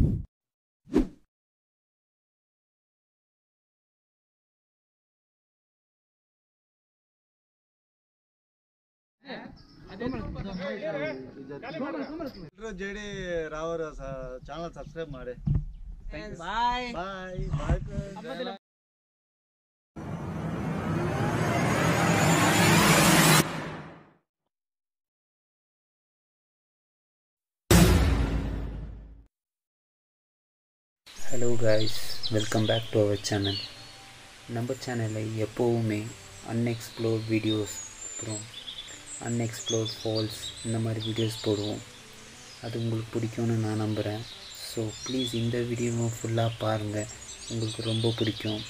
ಎಲ್ರು J D Rao channel subscribe ಮಾಡಿ bye bye bye hello guys welcome back to our channel நம்ம சேனலில் எப்போவுமே அன்எக்ஸ்ப்ளோர்ட் வீடியோஸ் அப்புறம் அன்எக்ஸ்ப்ளோர்ட் ஃபால்ஸ் இந்த மாதிரி வீடியோஸ் போடுவோம் அது உங்களுக்கு பிடிக்கும்னு நான் நம்புகிறேன் ஸோ ப்ளீஸ் இந்த வீடியோவும் ஃபுல்லாக பாருங்கள் உங்களுக்கு ரொம்ப பிடிக்கும்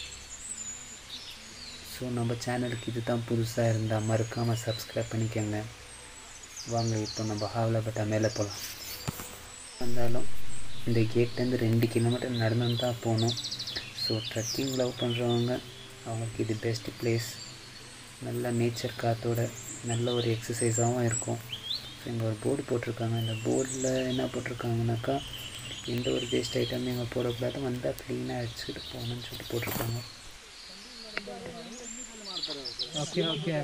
ஸோ நம்ம சேனலுக்கு இது தான் புதுசாக இருந்தால் மறக்காமல் சப்ஸ்கிரைப் பண்ணிக்கோங்க வாங்க இப்போ நம்ம ஹாவலப்பட்ட மேலே போகலாம் வந்தாலும் இந்த கேட்லேருந்து ரெண்டு கிலோமீட்டர் நடந்து தான் போகணும் ஸோ ட்ரெக்கிங் லவ் பண்ணுறவங்க அவங்களுக்கு இது பெஸ்ட் பிளேஸ் நல்ல நேச்சர் காற்றோட நல்ல ஒரு எக்ஸசைஸாகவும் இருக்கும் ஸோ இங்கே ஒரு போர்டு போட்டிருக்காங்க இந்த போர்டில் என்ன போட்டிருக்காங்கனாக்கா எந்த ஒரு வேஸ்ட் ஐட்டமும் இங்கே போடக்கூடாது வந்தால் க்ளீனாக அடிச்சுட்டு போகணும்னு சொல்லிட்டு போட்டிருக்காங்க ಓಕೆ ಓಕೆ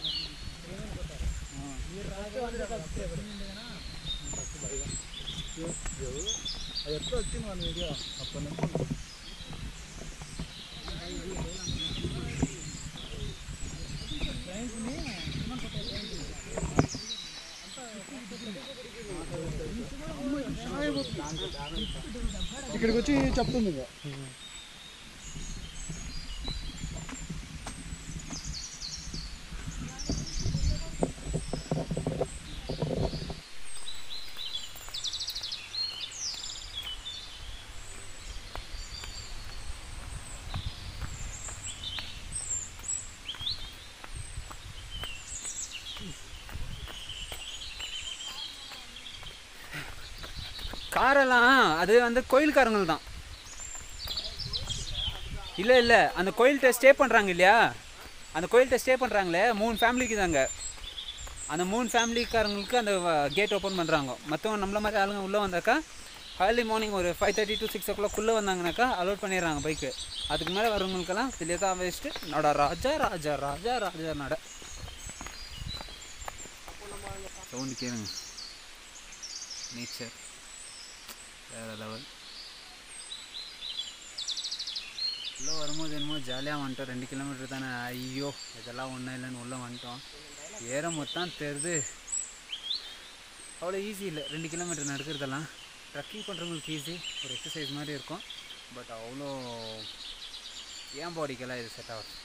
ఇక్కడికి వచ్చి చెప్తుంది ఇక. காரெல்லாம் அது வந்து கோயில்காரங்கள் தான் இல்லை இல்லை அந்த கோயில்கிட்ட ஸ்டே பண்ணுறாங்க இல்லையா அந்த கோயில்கிட்ட ஸ்டே பண்ணுறாங்களே மூணு ஃபேமிலிக்கு தாங்க அந்த மூணு ஃபேமிலிக்காரங்களுக்கு அந்த கேட் ஓப்பன் பண்ணுறாங்க மற்றவங்க நம்மள மாதிரி ஆளுங்க உள்ளே வந்தாக்கா ஏர்லி மார்னிங் ஒரு ஃபைவ் தேர்ட்டி டு சிக்ஸ் ஓ கிளாக்குள்ளே வந்தாங்கனாக்கா அலோட் பண்ணிடுறாங்க பைக்கு அதுக்கு மேலே வரவங்களுக்கெல்லாம் வெளியே தான் வச்சுட்டு நட ராஜா ராஜா ராஜா ராஜா நட சவுண்டு கேளுங்க நேச்சர் வேறு லெவல் உள்ளே வரும்போது என்னமோ ஜாலியாக வந்துட்டோம் ரெண்டு கிலோமீட்டர் தானே ஐயோ இதெல்லாம் ஒன்றும் இல்லைன்னு உள்ளே வந்துட்டோம் ஏறும் மொத்தம் தெரிது அவ்வளோ ஈஸி இல்லை ரெண்டு கிலோமீட்டர் நடக்கிறதெல்லாம் ட்ரக்கிங் பண்ணுறவங்களுக்கு ஈஸி ஒரு எக்ஸசைஸ் மாதிரி இருக்கும் பட் அவ்வளோ ஏன் பாடிக்கெல்லாம் இது செட் ஆகும்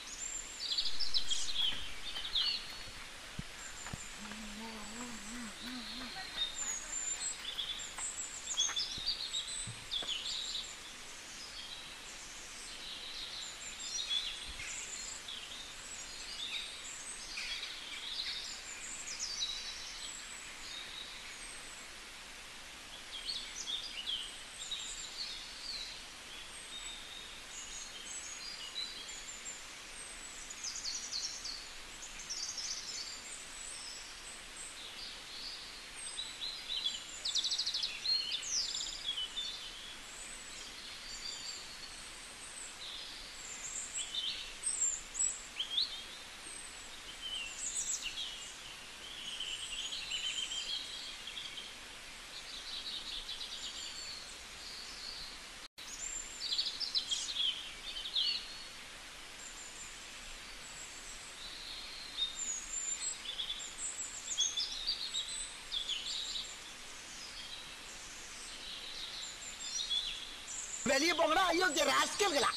வெளியே போங்கடா ஐயோ ராஸ்கல்களா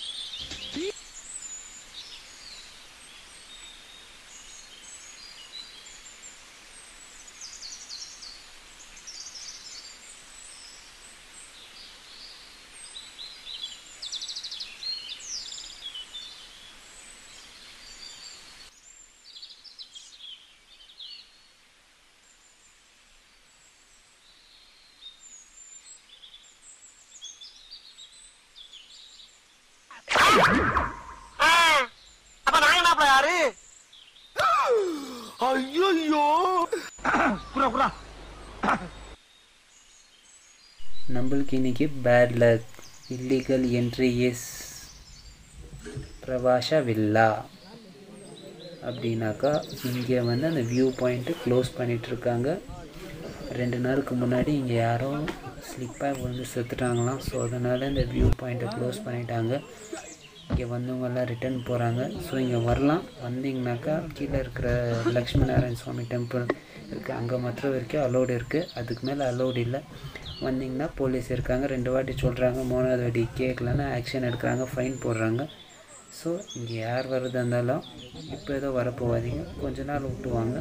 நம்மளுக்கு இன்றைக்கி bad luck illegal entry is பிரபாஷா வில்லா அப்படின்னாக்கா இங்கே வந்து அந்த வியூ பாயிண்ட்டு க்ளோஸ் பண்ணிகிட்ருக்காங்க ரெண்டு நாளுக்கு முன்னாடி இங்கே யாரோ ஸ்லிப்பாக விழுந்து செத்துட்டாங்களாம் ஸோ அதனால் இந்த வியூ பாயிண்ட்டை க்ளோஸ் பண்ணிட்டாங்க இங்கே வந்தவங்கெல்லாம் ரிட்டர்ன் போகிறாங்க ஸோ இங்கே வரலாம் வந்தீங்கனாக்கா கீழே இருக்கிற லக்ஷ்மி நாராயண சுவாமி டெம்பிள் இருக்குது அங்கே மாத்திரம் வரைக்கும் அலோடு இருக்குது அதுக்கு மேலே அலோடு இல்லை வந்தீங்கன்னா போலீஸ் இருக்காங்க ரெண்டு வாட்டி சொல்கிறாங்க மூணாவது வாட்டி கேட்கலன்னா ஆக்ஷன் எடுக்கிறாங்க ஃபைன் போடுறாங்க ஸோ இங்கே யார் வர்றதா இருந்தாலும் இப்போ ஏதோ வரப்போவாதீங்க கொஞ்ச நாள் விட்டுவாங்க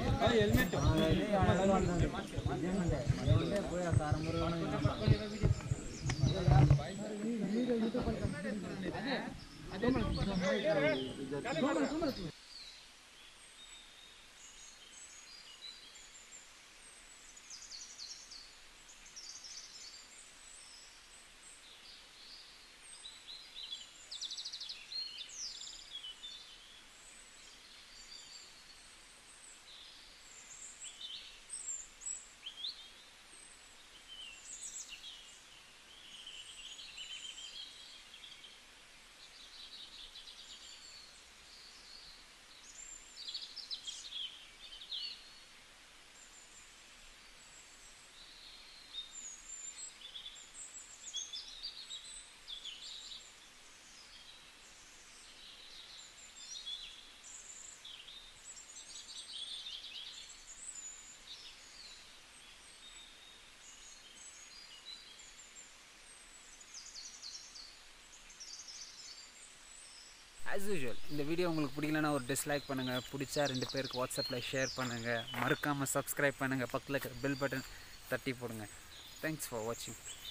ஆஸ் யூஷுவல் இந்த வீடியோ உங்களுக்கு பிடிக்கலன்னா ஒரு டிஸ்லைக் பண்ணுங்கள் பிடிச்சா ரெண்டு பேருக்கு வாட்ஸ்அப்பில் ஷேர் பண்ணுங்கள் மறக்காமல் சப்ஸ்கிரைப் பண்ணுங்கள் பக்கத்தில் இருக்கிற பெல் பட்டன் தட்டி போடுங்க தேங்க்ஸ் ஃபார் வாட்சிங்